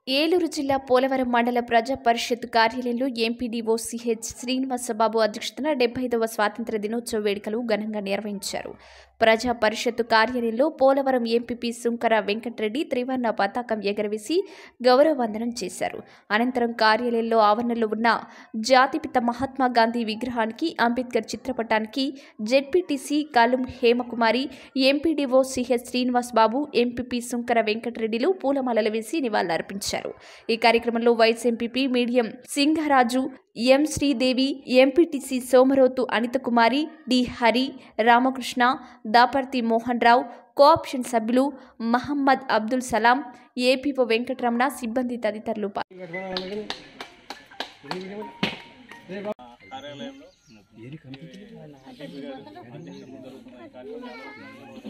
ఏలూరు జిల్లా పోలవరం మండల ప్రజా పరిషత్ కార్యాలయంలో ఎంపీడీఓ సిహెచ్ శ్రీనివాసబాబు అధ్యక్షతన డెబ్బై ఐదవ స్వాతంత్ర దినోత్సవ వేడుకలు ఘనంగా నిర్వహించారు ప్రజా పరిషత్ కార్యాలయంలో పోలవరం ఎంపీపీ సుంకర వెంకటరెడ్డి త్రివర్ణ పతాకం ఎగరవేసి గౌరవ వందనం చేశారు అనంతరం కార్యాలయంలో ఆవరణలో ఉన్న జాతిపిత మహాత్మా గాంధీ విగ్రహానికి అంబేద్కర్ చిత్రపటానికి ZPTC Kalum Hemakumari MPDO CH Srinivas Babu MPP Sunkara వెంకటరెడ్డిలు పూలమాలలు వేసి నివాళులర్పించారు ఈ కార్యక్రమంలో వైస్ ఎంపీపీ మీడియం Singaraju M Sridevi MPTC Somarothu Anithakumari D Hari Ramakrishna Daparthi Mohan Rao cooption సభ్యులు మహమ్మద్ అబ్దుల్ సలాం ఏపీఓ వెంకటరమణ సిబ్బంది తదితరులు పా- కార్యాలయంలో ఎంపీ గారు అధ్యక్షతన జరుగుతున్న ఈ కార్యక్రమంలో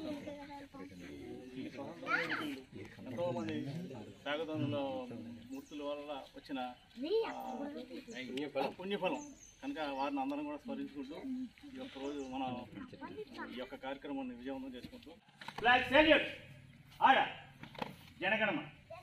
ఈ స్వతంత్ర ఎంతో మంది త్యాగదనుల మూర్తుల వల్ల వచ్చిన ఆ, పుణ్యఫలం కనుక వారిని అందరం కూడా స్మరించుకుంటూ ఈ యొక్క రోజు మనం ఈ యొక్క కార్యక్రమాన్ని విజయవంతం చేసుకుంటూ ఫ్లాగ్ సెల్యూట్ ఆడ జనగణమ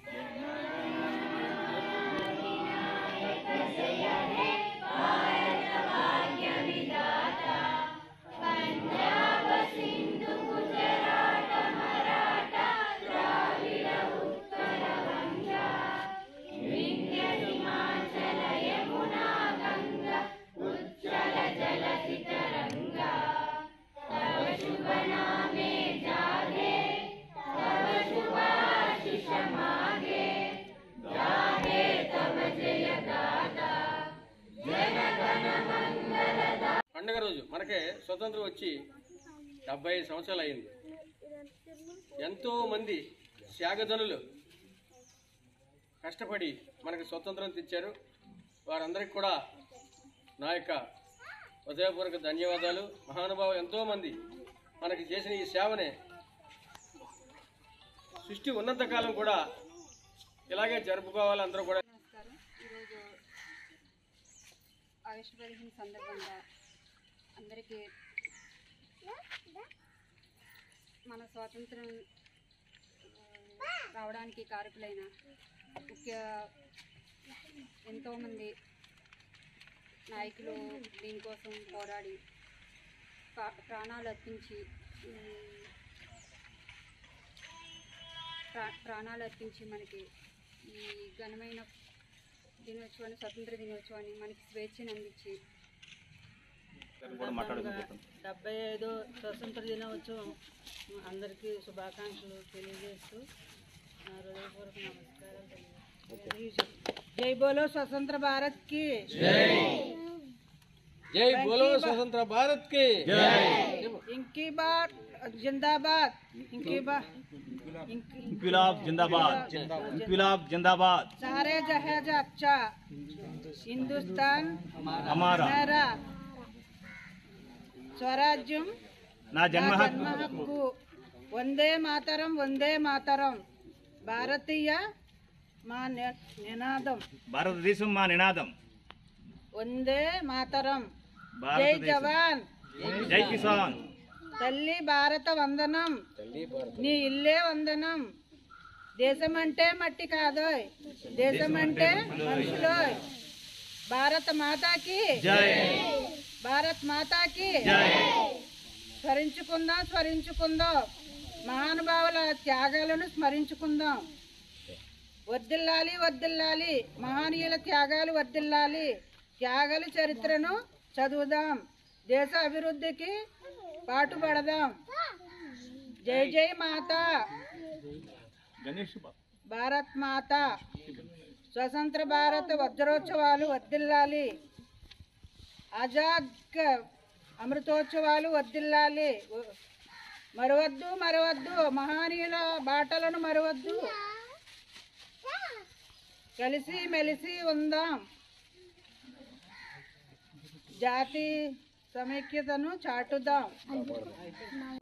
పండగ రోజు మనకే స్వతంత్రం వచ్చి డెబ్బై ఐదు సంవత్సరాలు అయింది ఎంతో మంది త్యాగధనులు కష్టపడి మనకు స్వతంత్రం తెచ్చారు వారందరికీ కూడా నా యొక్క హృదయపూర్వక ధన్యవాదాలు మహానుభావులు ఎంతోమంది మనకి చేసిన ఈ సేవనే సృష్టి ఉన్నంత కాలం కూడా ఇలాగే జరుపుకోవాలి అందరూ కూడా నమస్కారం ఈరోజు ఆగస్టు పదిహేను సందర్భంగా అందరికీ మన స్వాతంత్రం ఆ, రావడానికి కారకులైన ముఖ్య ఎంతోమంది నాయకులు దీనికోసం పోరాడి ప్రా- ప్రాణాలు అర్పించి ఉమ్, ప్రా- ప్రాణాలు అర్పించి మనకి ఈ ఘనమైన దినోత్సవాన్ని స్వతంత్ర దినోత్సవాన్ని మనకి స్వేచ్ఛను అందించి డెబ్బై ఐదో స్వతంత్ర దినోత్సవం అందరికీ శుభాకాంక్షలు తెలియజేస్తూ నా హృదయపూర్వక నమస్కారాలు తెలియజేస్తాను జై బోలో స్వతంత్ర భారత్ కి జై బోలో స్వతంత్ర భారత్ కి ఇంకీ బాట్ జిందాబాద్ ఇంకీ బా ఇంక్విలాబ్ జిందాబాద్ ఇంక్విలాబ్ జిందాబాద్ सारे जहाज अच्छा हिंदुस्तान हमारा मेरा స్వరాజ్యం నా జన్మ నా హక్కు జన్మ హక్కు వందే మాతరం వందే మాతరం భారతీయ మా ని- నినాదం భారతదేశం మా నినాదం వందే మాతరం జై భారతదేశం జవాన్ జై కిసాన్ తల్లి భారత వందనం నీ ఇల్లే వందనం దేశం అంటే మట్టి కాదోయ్ దేశం అంటే మనుషులోయ్ భారత మాతాకి జై భారత్ మాతాకి జై స్మరించుకుందాం స్మరించుకుందాం మహానుభావుల త్యాగాలను స్మరించుకుందాం వర్దిల్లాలి వర్దిల్లాలి మహనీయుల త్యాగాలు వర్దిల్లాలి త్యాగాల చరిత్రను చదువుదాం దేశ అభివృద్ధికి పాటుపడదాం జై జై మాత గణేష్ బాబు. భారత్ మాత స్వతంత్ర భారత వజ్రోత్సవాలు వర్దిల్లాలి ఆజాద్ క- అమృతోత్సవాలు వర్దిల్లాలి మరవద్దు మరవద్దు మహనీయుల బాటలను మరవద్దు కలిసి మెలిసి ఉందాం జాతి సమైక్యతను చాటుదాం